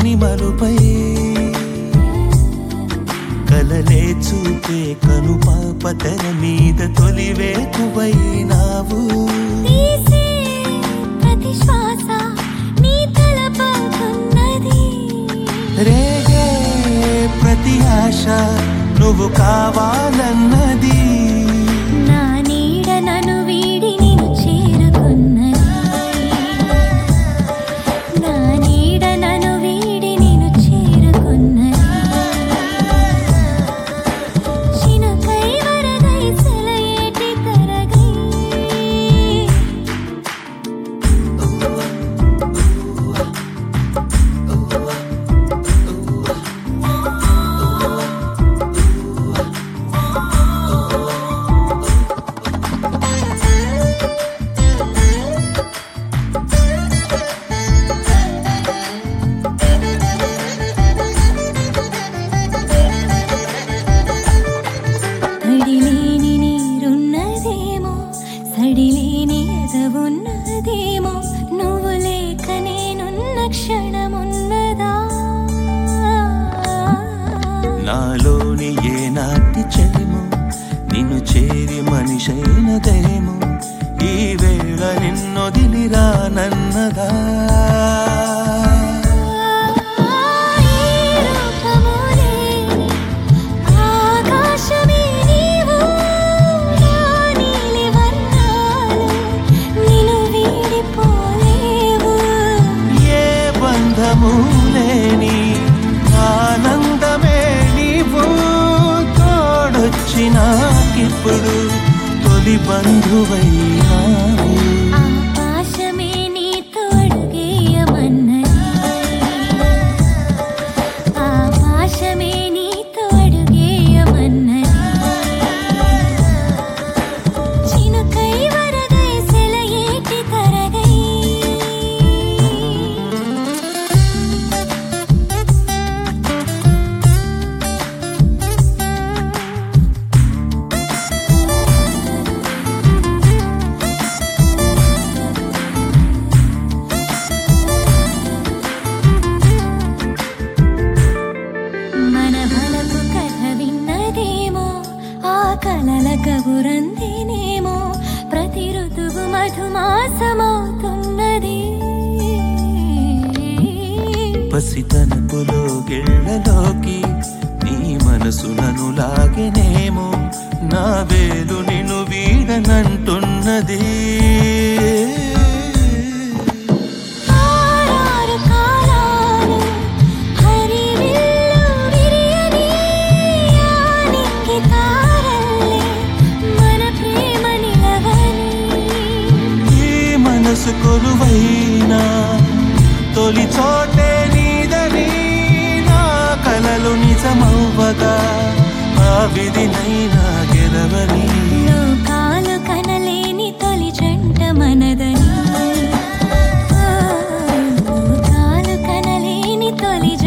అనుకోని మలుపై కలలే చూపే కను పాప తెర మీద తొలివేకువైనావు తీసే ప్రతి శ్వాస నీ తలపతున్నది రేగే ప్రతి ఆశ నువ్వు కావాలన్నది నా నీడ నన్ను వీడి నేను చేరుకున్నది నా నీడ నన్ను వీడి నేను చేరుకున్నది చినుకై వరదై సెలయేటి కరగై తడిలేని నీరున్నదేమో సడిలేని ఎదవున్నదేమో నువ్వు లేక నేనున్న క్షణమున్నదా నాలోని ఏ నాటి చెలిము నిన్ను చేరి మనిషైనదేమో ఈ వేళ నిన్నొదిలిరానన్నదా ఈ రూపములేని ఆకాశమే నీవు నా నీలి వర్ణాలు నిన్ను వీడిపోలేవు ఏ బంధము లేని ఆనందమే నీవు తోడొచ్చినాకిప్పుడు తొలి బంధువైనావు ఆకాశమే నీతో అడుగేయమన్నది ఆకాశమే నీతో అడుగేయమన్నది చినుకై వరదై సెలయేటి తరగై మన బలకు కథ విన్నదేమో ఆ కలల కబురందినేమో ప్రతి ఋతువు మధుమాసమవుతున్నది పసితనపులో గిళ్ళలోకి నీ మనసు నన్ను లాగెనేమో నా వేలు నిన్ను వీడనంటున్నది ఆరారు కాలాలు హరివిల్లు విరియని ఆనింగి తారల్లే మన ప్రేమ నిలవని ఈ మనసు కొలువైనా తొలి చోటే నీదని నా కలలు నిజమవ్వగా ఆ విధినైనా గెలవని లోకాలు కనలేని తొలి జంట మనదని ఆ, లోకాలు కనలేని తొలి జంట